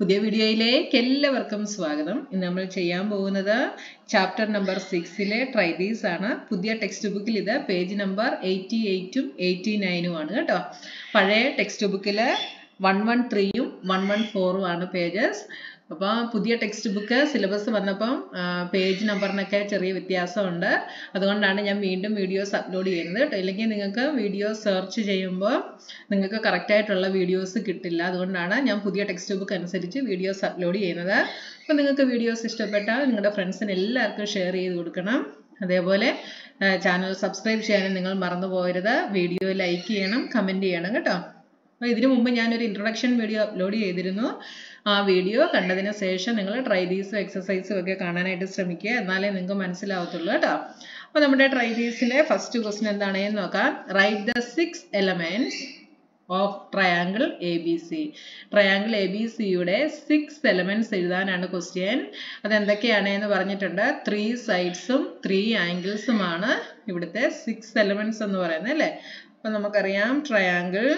പുതിയ വീഡിയോയിലേക്ക് എല്ലാവർക്കും സ്വാഗതം ഇന്ന് നമ്മൾ ചെയ്യാൻ പോകുന്നത് ചാപ്റ്റർ നമ്പർ സിക്സിലെ ട്രൈതീസ് ആണ് പുതിയ ടെക്സ്റ്റ് ബുക്കിൽ ഇത് പേജ് നമ്പർ എയ്റ്റി എയ്റ്റും എയ്റ്റി നയനും ആണ് കേട്ടോ പഴയ ടെക്സ്റ്റ് ബുക്കിൽ വൺ വൺ ത്രീയും വൺ വൺ ഫോറും ആണ് പേജസ് അപ്പോൾ പുതിയ ടെക്സ്റ്റ് ബുക്ക് സിലബസ് വന്നപ്പം പേജ് നമ്പറിനൊക്കെ ചെറിയ വ്യത്യാസമുണ്ട് അതുകൊണ്ടാണ് ഞാൻ വീണ്ടും വീഡിയോസ് അപ്ലോഡ് ചെയ്യുന്നത് കേട്ടോ ഇല്ലെങ്കിൽ നിങ്ങൾക്ക് വീഡിയോ സെർച്ച് ചെയ്യുമ്പോൾ നിങ്ങൾക്ക് കറക്റ്റ് ആയിട്ടുള്ള വീഡിയോസ് കിട്ടില്ല അതുകൊണ്ടാണ് ഞാൻ പുതിയ ടെക്സ്റ്റ് ബുക്ക് അനുസരിച്ച് വീഡിയോസ് അപ്ലോഡ് ചെയ്യുന്നത് അപ്പോൾ നിങ്ങൾക്ക് വീഡിയോസ് ഇഷ്ടപ്പെട്ടാൽ നിങ്ങളുടെ ഫ്രണ്ട്സിന് എല്ലാവർക്കും ഷെയർ ചെയ്ത് കൊടുക്കണം അതേപോലെ ചാനൽ സബ്സ്ക്രൈബ് ചെയ്യാനും നിങ്ങൾ മറന്നു പോകരുത് വീഡിയോ ലൈക്ക് ചെയ്യണം കമൻറ്റ് ചെയ്യണം കേട്ടോ അപ്പോൾ ഇതിനു മുമ്പ് ഞാനൊരു ഇൻട്രൊഡക്ഷൻ വീഡിയോ അപ്ലോഡ് ചെയ്തിരുന്നു ആ വീഡിയോ കണ്ടതിന് ശേഷം നിങ്ങൾ ട്രൈതീസും എക്സസൈസും ഒക്കെ കാണാനായിട്ട് ശ്രമിക്കുക എന്നാലേ നിങ്ങൾക്ക് മനസ്സിലാവത്തുള്ളൂ കേട്ടോ അപ്പോൾ നമ്മുടെ ട്രൈതീസിലെ ഫസ്റ്റ് ക്വസ്റ്റ്യൻ എന്താണെന്ന് നോക്കാം write the six elements of triangle A B C triangle A B സിയുടെ സിക്സ് എലമെന്റ്സ് എഴുതാനാണ് ക്വസ്റ്റ്യൻ അതെന്തൊക്കെയാണ് എന്ന് പറഞ്ഞിട്ടുണ്ട് ത്രീ സൈഡ്സും ത്രീ ആംഗിൾസുമാണ് ഇവിടുത്തെ സിക്സ് എലമെന്റ്സ് എന്ന് പറയുന്നത് അല്ലേ അപ്പം നമുക്കറിയാം ട്രയാങ്കിൾ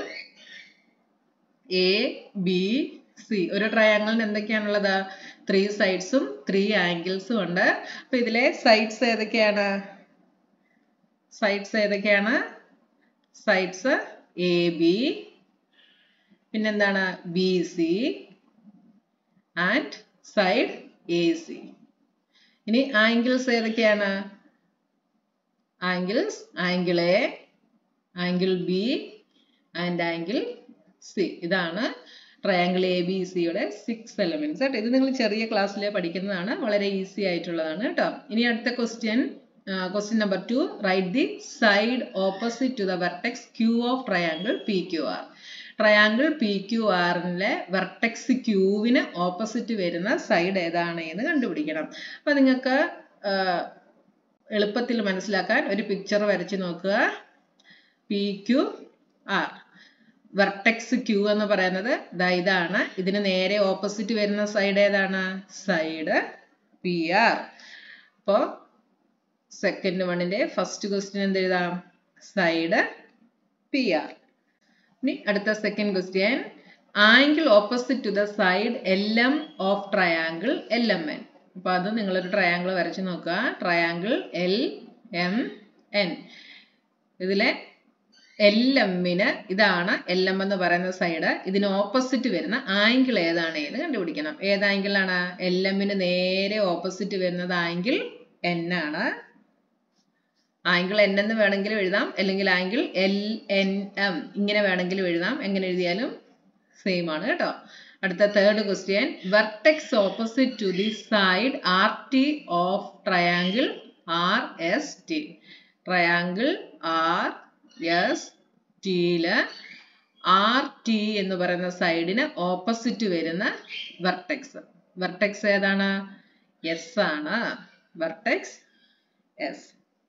എ ബി സി ഒരു ട്രയാങ്കിളിന് എന്തൊക്കെയാണുള്ളത് ത്രീ സൈഡ്സും ത്രീ ആംഗിൾസും ഉണ്ട് അപ്പൊ ഇതിലെ സൈഡ്സ് ഏതൊക്കെയാണ് സൈഡ്സ് ഏതൊക്കെയാണ് സൈഡ്സ് എ ബി പിന്നെന്താണ് B C and side A C ഇനി ആംഗിൾസ് ഏതൊക്കെയാണ് angles angle A angle B and angle C ഇതാണ് ട്രയാങ്കിൾ എ ബി സിയുടെ സിക്സ് എലമെന്റ്സ് കേട്ടോ ഇത് നിങ്ങൾ ചെറിയ ക്ലാസ്സിൽ പഠിക്കുന്നതാണ് വളരെ ഈസി ആയിട്ടുള്ളതാണ് കേട്ടോ ഇനി അടുത്ത question question number two write the side opposite to the vertex Q of triangle P Q R triangle P Q ആറിലെ വെർട്ടെക്സ് ക്യൂവിന് ഓപ്പോസിറ്റ് വരുന്ന സൈഡ് ഏതാണ് എന്ന് കണ്ടുപിടിക്കണം അപ്പൊ നിങ്ങൾക്ക് എളുപ്പത്തിൽ മനസ്സിലാക്കാൻ ഒരു പിക്ചർ വരച്ച് നോക്കുക P Q R vertex Q എന്ന് പറയുന്നത് ദാ ഇതാണ് ഇതിന് നേരെ ഓപ്പോസിറ്റ് വരുന്ന സൈഡ് ഏതാണ് സൈഡ് പി ആർ അപ്പോ സെക്കൻഡ് വണ്ണിന്റെ ഫസ്റ്റ് ക്വസ്റ്റ്യൻ എന്ത് എഴുതാം സൈഡ് പി ആർ ഇനി അടുത്ത second question angle opposite to the side L M of triangle L M N അപ്പൊ അത് നിങ്ങളൊരു ട്രയാങ്കിൾ വരച്ചു നോക്കുക ട്രയാങ്കിൾ എൽ എം എൻ ഇതിലെ എൽ എമ്മിന് ഇതാണ് എൽ എം എന്ന് പറയുന്ന സൈഡ് ഇതിന് ഓപ്പോസിറ്റ് വരുന്ന ആംഗിൾ ഏതാണ് എന്ന് കണ്ടുപിടിക്കണം ഏത് ആംഗിളാണ് എൽ എമ്മിന് നേരെ ഓപ്പോസിറ്റ് വരുന്നത് ആംഗിൾ എൻ ആണ് ആംഗിൾ എൻ എന്ന് വേണമെങ്കിലും എഴുതാം അല്ലെങ്കിൽ ആംഗിൾ എൽ എൻ എം ഇങ്ങനെ വേണമെങ്കിലും എഴുതാം എങ്ങനെ എഴുതിയാലും സെയിം ആണ് കേട്ടോ അടുത്ത third question vertex opposite to the side R T of triangle R S T triangle R S ടിയില് ആർ ടി എന്ന് പറയുന്ന സൈഡിന് ഓപ്പോസിറ്റ് വരുന്ന വെർട്ടെക്സ് വെർട്ടെക്സ് ഏതാണ് എസ് ആണ് വെർട്ടെക്സ് എസ്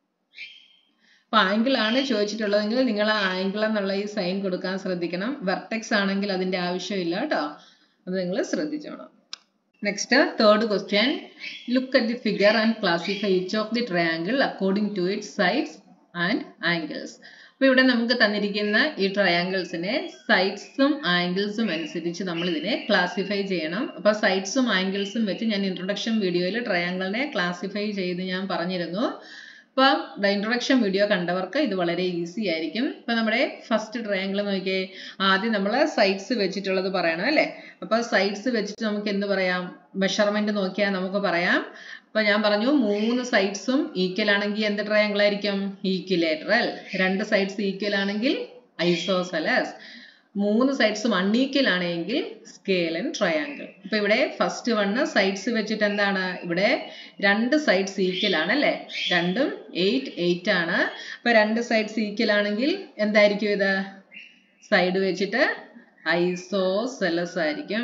അപ്പൊ ആംഗിൾ ആണ് ചോദിച്ചിട്ടുള്ളതെങ്കിൽ നിങ്ങൾ ആംഗിൾ എന്നുള്ള ഈ സൈൻ കൊടുക്കാൻ ശ്രദ്ധിക്കണം വെർട്ടെക്സ് ആണെങ്കിൽ അതിന്റെ ആവശ്യമില്ല കേട്ടോ അത് നിങ്ങൾ ശ്രദ്ധിച്ചോണം next third question look at the figure and classify each of the triangle according to it sides and angles അപ്പൊ ഇവിടെ നമുക്ക് തന്നിരിക്കുന്ന ഈ ട്രയാങ്കിൾസിനെ സൈഡ്സും ആംഗിൾസും അനുസരിച്ച് നമ്മൾ ഇതിനെ ക്ലാസിഫൈ ചെയ്യണം അപ്പൊ സൈഡ്സും ആംഗിൾസും വെച്ച് ഞാൻ ഇൻട്രൊഡക്ഷൻ വീഡിയോയിൽ ട്രയാങ്കിളിനെ ക്ലാസിഫൈ ചെയ്ത് ഞാൻ പറഞ്ഞിരുന്നു അപ്പൊ ഇൻട്രൊഡക്ഷൻ വീഡിയോ കണ്ടവർക്ക് ഇത് വളരെ ഈസി ആയിരിക്കും ഇപ്പൊ നമ്മുടെ ഫസ്റ്റ് ട്രയാങ്കിൾ നോക്കിയേ ആദ്യം നമ്മൾ സൈഡ്സ് വെച്ചിട്ടുള്ളത് പറയണം അല്ലെ അപ്പൊ സൈഡ്സ് വെച്ചിട്ട് നമുക്ക് എന്ത് പറയാം മെഷർമെന്റ് നോക്കിയാൽ നമുക്ക് പറയാം അപ്പൊ ഞാൻ പറഞ്ഞു മൂന്ന് സൈഡ്സും ഈക്വൽ ആണെങ്കിൽ എന്ത് ട്രയാങ്കിൾ ആയിരിക്കും ഈക്വലേറ്ററൽ രണ്ട് സൈഡ്സ് ഈക്വൽ ആണെങ്കിൽ ഐസോസലസ് മൂന്ന് സൈഡ്സും അൺഈക്വൽ ആണെങ്കിൽ സ്കേലൻ ട്രയാങ്കിൾ ഇപ്പൊ ഇവിടെ ഫസ്റ്റ് വണ്ണ് സൈഡ്സ് വെച്ചിട്ട് എന്താണ് ഇവിടെ രണ്ട് സൈഡ്സ് ഈക്വൽ ആണ് അല്ലെ രണ്ടും എയ്റ്റ് എയ്റ്റ് ആണ് അപ്പൊ രണ്ട് സൈഡ്സ് ഈക്വൽ ആണെങ്കിൽ എന്തായിരിക്കും ഇത് സൈഡ് വെച്ചിട്ട് ഐസോസെലസ് ആയിരിക്കും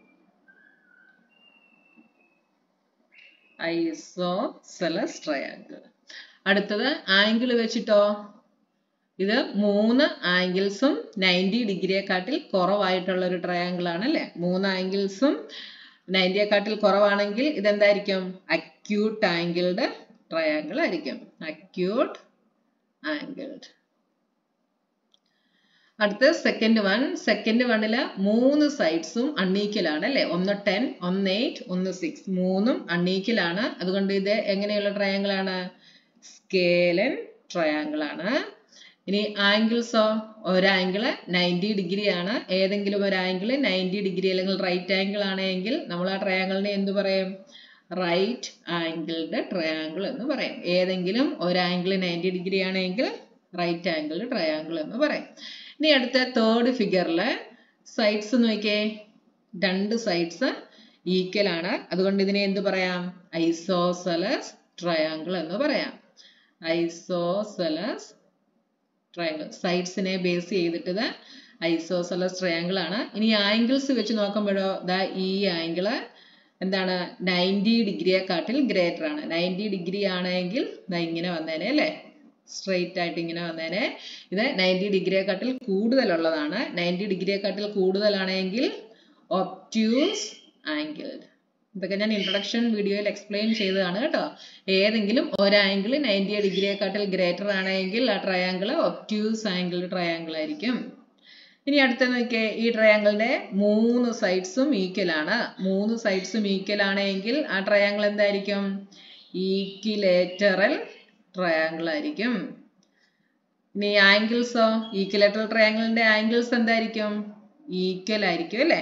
ഐസോസെലസ് ട്രയാങ്കിൾ അടുത്തത് ആംഗിൾ വെച്ചിട്ടോ ഇത് മൂന്ന് ആംഗിൾസും നയൻറ്റി ഡിഗ്രിയെക്കാട്ടിൽ കുറവായിട്ടുള്ള ഒരു ട്രയാങ്കിൾ ആണ് അല്ലെ മൂന്ന് ആംഗിൾസും നയൻറ്റിയെക്കാട്ടിൽ കുറവാണെങ്കിൽ ഇതെന്തായിരിക്കും അക്യൂട്ട് ആംഗിൾഡ് ട്രയാങ്കിൾ ആയിരിക്കും അക്യൂട്ട് ആംഗിൾഡ് അടുത്ത സെക്കൻഡ് വൺ സെക്കൻഡ് വണ്ണില് മൂന്ന് സൈഡ്സും അണ്ണീക്കൽ ആണ് അല്ലെ ഒന്ന് ടെൻ ഒന്ന് എയ്റ്റ് ഒന്ന് സിക്സ് മൂന്നും അണ്ണീക്കൽ ആണ് അതുകൊണ്ട് ഇത് എങ്ങനെയുള്ള ട്രയാങ്കിൾ ആണ് സ്കേലൻ ട്രയാങ്കിൾ ആണ് ഇനി ആംഗിൾസോ ഒരു ആംഗിള് നയൻറ്റി ഡിഗ്രി ആണ് ഏതെങ്കിലും ഒരു ആംഗിൾ നയൻറ്റി ഡിഗ്രി അല്ലെങ്കിൽ റൈറ്റ് ആംഗിൾ ആണെങ്കിൽ നമ്മൾ ആ ട്രയാങ്കിളിനെ എന്ത് പറയും റൈറ്റ് ആംഗിൾഡ് ട്രയാങ്കിൾ എന്ന് പറയും ഏതെങ്കിലും ഒരു ആംഗിൾ നയൻറ്റി ഡിഗ്രി ആണെങ്കിൽ റൈറ്റ് ആംഗിൾഡ് ട്രയാങ്കിൾ എന്ന് പറയും ഇനി അടുത്ത തേർഡ് ഫിഗറില് സൈഡ്സ് നോക്കിയേ രണ്ട് സൈഡ്സ് ഈക്വൽ ആണ് അതുകൊണ്ട് ഇതിനെ എന്ത് പറയാം ഐസോസലസ് ട്രയാങ്കിൾ എന്ന് പറയാം ഐസോസലസ് ട്രയാങ്കിൾ സൈഡ്സിനെ ബേസ് ചെയ്തിട്ട് ഐസോസലസ് ട്രയാങ്കിൾ ആണ് ഇനി ആംഗിൾസ് വെച്ച് നോക്കുമ്പോഴോ ദാ ഈ ആംഗിള് എന്താണ് നയൻറ്റി ഡിഗ്രിയെക്കാട്ടിൽ ഗ്രേറ്റർ ആണ് നയൻറ്റി ഡിഗ്രി ആണെങ്കിൽ ദാ ഇങ്ങനെ വന്നേനെ അല്ലേ സ്ട്രെയിറ്റ് ആയിട്ട് ഇങ്ങനെ വന്നേനെ ഇത് നയൻറ്റി ഡിഗ്രിയെക്കാട്ടിൽ കൂടുതലുള്ളതാണ് നയൻറ്റി ഡിഗ്രിയെക്കാട്ടിൽ കൂടുതലാണെങ്കിൽ ഒപ്റ്റ്യൂസ് ആംഗിൾഡ് ഇതൊക്കെ ഞാൻ ഇൻട്രൊഡക്ഷൻ വീഡിയോയിൽ എക്സ്പ്ലെയിൻ ചെയ്തതാണ് കേട്ടോ ഏതെങ്കിലും ഒരു ആംഗിൾ നയൻറ്റി ഡിഗ്രിയെക്കാട്ടിൽ ഗ്രേറ്റർ ആണെങ്കിൽ ആ ട്രയാങ്കിൾ ഒപ്റ്റ്യൂസ് ആംഗിൾ ട്രയാങ്കിൾ ആയിരിക്കും ഇനി അടുത്ത നോക്കിയേ ഈ ട്രയാങ്കിളിന്റെ മൂന്ന് സൈഡ്സും ഈക്വൽ ആണ് മൂന്ന് സൈഡ്സും ഈക്വൽ ആണെങ്കിൽ ആ ട്രയാങ്കിൾ എന്തായിരിക്കും ഈക്വിലേറ്ററൽ ട്രയാങ്കിൾ ആയിരിക്കും ഇനി ആംഗിൾസോ ഈക്വിലേറ്ററൽ ട്രയാങ്കിളിന്റെ ആംഗിൾസ് എന്തായിരിക്കും ഈക്വൽ ആയിരിക്കും അല്ലേ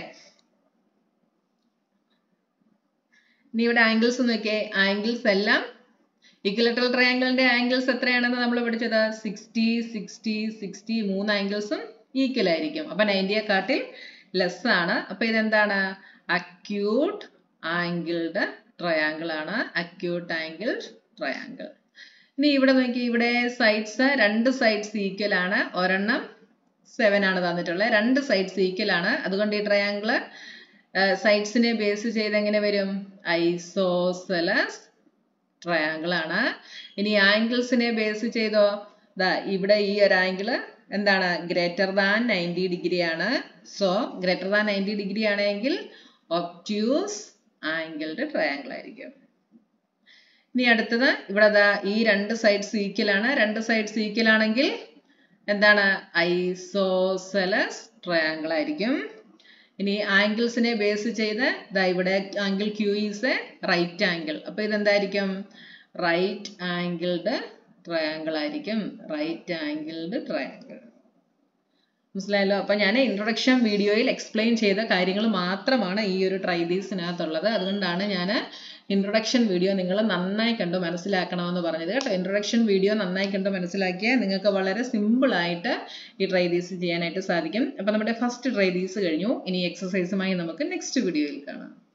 ഇനി ഇവിടെ ആംഗിൾസ് നോക്കിയേ ആംഗിൾസ് എല്ലാം ഇക്വലറ്ററൽ ട്രയാങ്കിളിന്റെ ആംഗിൾസ് എത്രയാണെന്ന് നമ്മൾ പഠിച്ചത് സിക്സ്റ്റി സിക്സ്റ്റി സിക്സ്റ്റി മൂന്ന് ആംഗിൾസും ഈക്വൽ ആയിരിക്കും അപ്പൊ നയൻറ്റിയെക്കാട്ടിൽ ലെസ് ആണ് അപ്പൊ ഇതെന്താണ് അക്യൂട്ട് ആംഗിൾഡ് ട്രയാങ്കിൾ ആണ് അക്യൂട്ട് ആംഗിൾഡ് ട്രയാങ്കിൾ ഇനി ഇവിടെ നോക്കി ഇവിടെ സൈഡ്സ് രണ്ട് സൈഡ്സ് ഈക്വൽ ആണ് ഒരെണ്ണം സെവൻ ആണ് തന്നിട്ടുള്ളത് രണ്ട് സൈഡ്സ് ഈക്വൽ ആണ് അതുകൊണ്ട് ഈ ട്രയാങ്കിള് സൈഡ്സിനെ ബേസ് ചെയ്ത് എങ്ങനെ വരും ഐസോസലസ് ട്രയാങ്കിൾ ആണ് ഇനി ആംഗിൾസിനെ ബേസ് ചെയ്തോ ദാ ഇവിടെ ഈ ഒരു ആംഗിള് എന്താണ് ഗ്രേറ്റർ ദാൻ നയൻറ്റി ഡിഗ്രി ആണ് so greater than ninety degree ആണെങ്കിൽ ഒപ്റ്റ്യൂസ് ആംഗിൾഡ് ട്രയാങ്കിൾ ആയിരിക്കും ഇനി അടുത്തത് ഇവിടെ ദാ ഈ രണ്ട് സൈഡ്സ് ഈക്വൽ ആണ് രണ്ട് സൈഡ്സ് ഈക്വൽ ആണെങ്കിൽ എന്താണ് ഐസോസലസ് ട്രയാങ്കിൾ ആയിരിക്കും ഇനി ആംഗിൾസിനെ ബേസ് ചെയ്ത് ദാ ഇവിടെ angle Q is a right angle അപ്പൊ ഇതെന്തായിരിക്കും റൈറ്റ് ആംഗിൾഡ് ട്രയാങ്കിൾ ആയിരിക്കും റൈറ്റ് ആംഗിൾഡ് ട്രയാങ്കിൾ മനസ്സിലായല്ലോ അപ്പൊ ഞാൻ ഇൻട്രൊഡക്ഷൻ വീഡിയോയിൽ എക്സ്പ്ലെയിൻ ചെയ്ത കാര്യങ്ങൾ മാത്രമാണ് ഈ ഒരു ട്രൈദീസിനകത്തുള്ളത് അതുകൊണ്ടാണ് ഞാൻ ഇൻട്രൊഡക്ഷൻ വീഡിയോ നിങ്ങൾ നന്നായി കണ്ടു മനസ്സിലാക്കണമെന്ന് പറഞ്ഞത് കേട്ടോ ഇൻട്രൊഡക്ഷൻ വീഡിയോ നന്നായി കണ്ടു മനസ്സിലാക്കിയാൽ നിങ്ങൾക്ക് വളരെ സിമ്പിൾ ആയിട്ട് ഈ ട്രൈദീസ് ചെയ്യാനായിട്ട് സാധിക്കും അപ്പൊ നമ്മുടെ ഫസ്റ്റ് ട്രൈദീസ് കഴിഞ്ഞു ഇനി എക്സസൈസുമായി നമുക്ക് നെക്സ്റ്റ് വീഡിയോയിൽ കാണാം